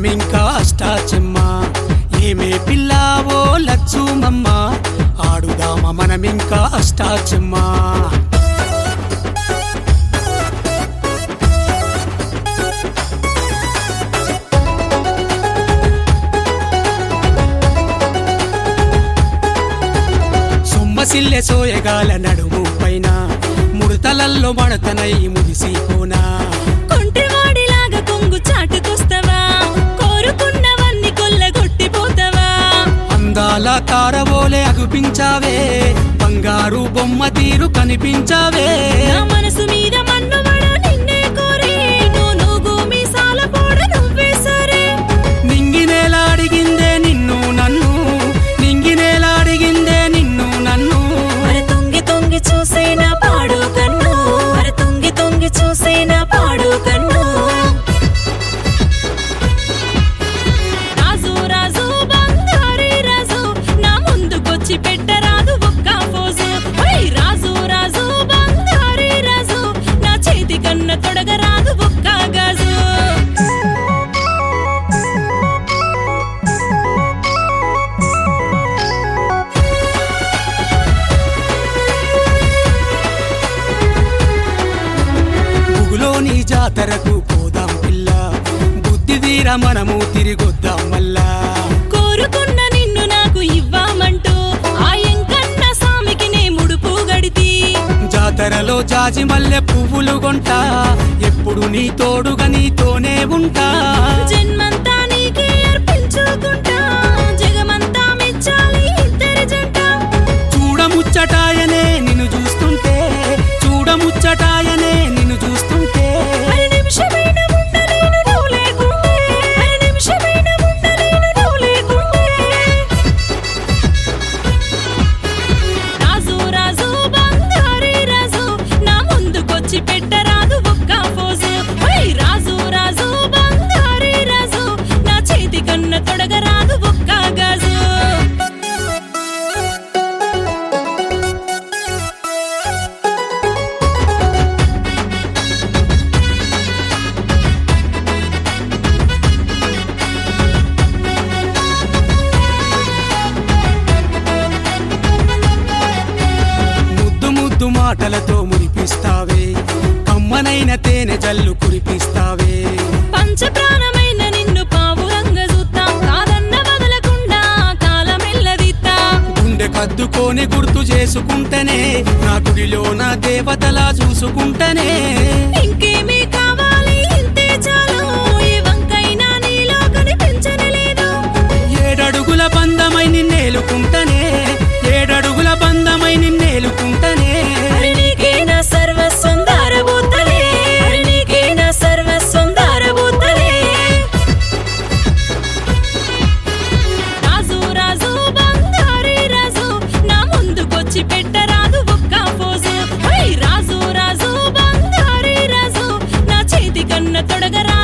మనమింకా అష్టాచెమ్మ ఏమే పిల్లావో లచ్చుమమ్మ ఆడుదామా మనమింకా అష్టాచెమ్మ సొమ్మసిల్లె సోయగాల నడుము పైన ముడతలల్లో మడతనై ముగిసిపోనా కొంటెవాడిలాగా కొంగు చాటుకొస్తావా కోరుకున్నవన్నీ కొల్లగొట్టిపోతావా అందాల తారవోలే అగుపించావే బంగారు బొమ్మ తీరు కనిపించావే నా మనసు మీద మన్నువడ నిన్నే కోరి నువ్వు నువ్వు మీసాల పోడ నువ్వే సరే నింగినేలా అడిగిందే నిన్ను నన్ను నింగినేలా అడిగిందే నిన్ను నన్ను మరి తొంగి తొంగి చూసైనా పాడు కన్ను మరి తొంగి తొంగి చూసైనా పాడు కన్ను రాజు రాజు బంగారి రాజు నా ముందుకొచ్చి పెట్టరాదు ఒక్క పోజు ఓయ్ రాజు రాజు బంగారి రాజు నా చేతి కన్న తొడగరాదు ఒక్క గాజు ముగులోని జాతరకు పోదాం పిల్ల బుద్ధి తీర మనము తిరిగొద్దాం మళ్ళా కోరుకున్న నిన్ను నాకు ఇవ్వమంటూ ఆ ఎంకన్న సామికి నే ముడుపు గడితి జాతరలో జాజి మల్లె పువ్వులు కొంట ఎప్పుడు నీ తోడుగా నీతోనే ఉంటా జన్మంతా నీకే అర్పించుకుంటా జగమంతా మెచ్చాలి ఇద్దరి జంట చూడముచ్చటాయనే నిన్ను చూస్తుంటే చూడముచ్చటాయనే నిన్ను చూస్తుంటే అరి నిమిషమైన ఉండలేను నువ్వు లేకుంటే అరి నిమిషమైన ఉండలేను నువ్వు లేకుంటే రాజు రాజు బంగారి రాజు నా ముందుకొచ్చి పెట్టరాదు ఒక్క పోజు ఓయ్ రాజు రాజు బంగారి రాజు నా చేతి కన్న తొడగరాదు ఒక్క గాజు ముద్దు ముద్దు మాటలతో మురిపిస్తావే అమ్మనైన తేనె జల్లు కురిపిస్తావే పంచ ప్రాణమైన నిన్ను పావురంగ చూద్దాం కాదన్న వదలకుండా కాలమెల్లదిద్దా గుండె కద్దుకొని గుర్తు చేసుకుంటేనే నా గుడిలో నా దేవతలా చూసుకుంటేనే ఇంకేమీ కావాలి ఇంతే చాలు ఈ వంకైనా నీలో కనిపించని లేదు ఏడడుగుల బంధమై నిన్నేలుకుంటనే ఏడడుగుల బంధమై నిన్నేలుకుంటనే మరి నీకేనా సర్వస్వం దారబోతలే మరి నీకేనా సర్వస్వం దారబోతలే రాజు రాజు బంగారి రాజు నా ముందుకొచ్చి పెట్టరాదు ఒక్క పోజు ఓయ్ రాజు రాజు బంగారి రాజు నా చేతి కన్న తొడగరా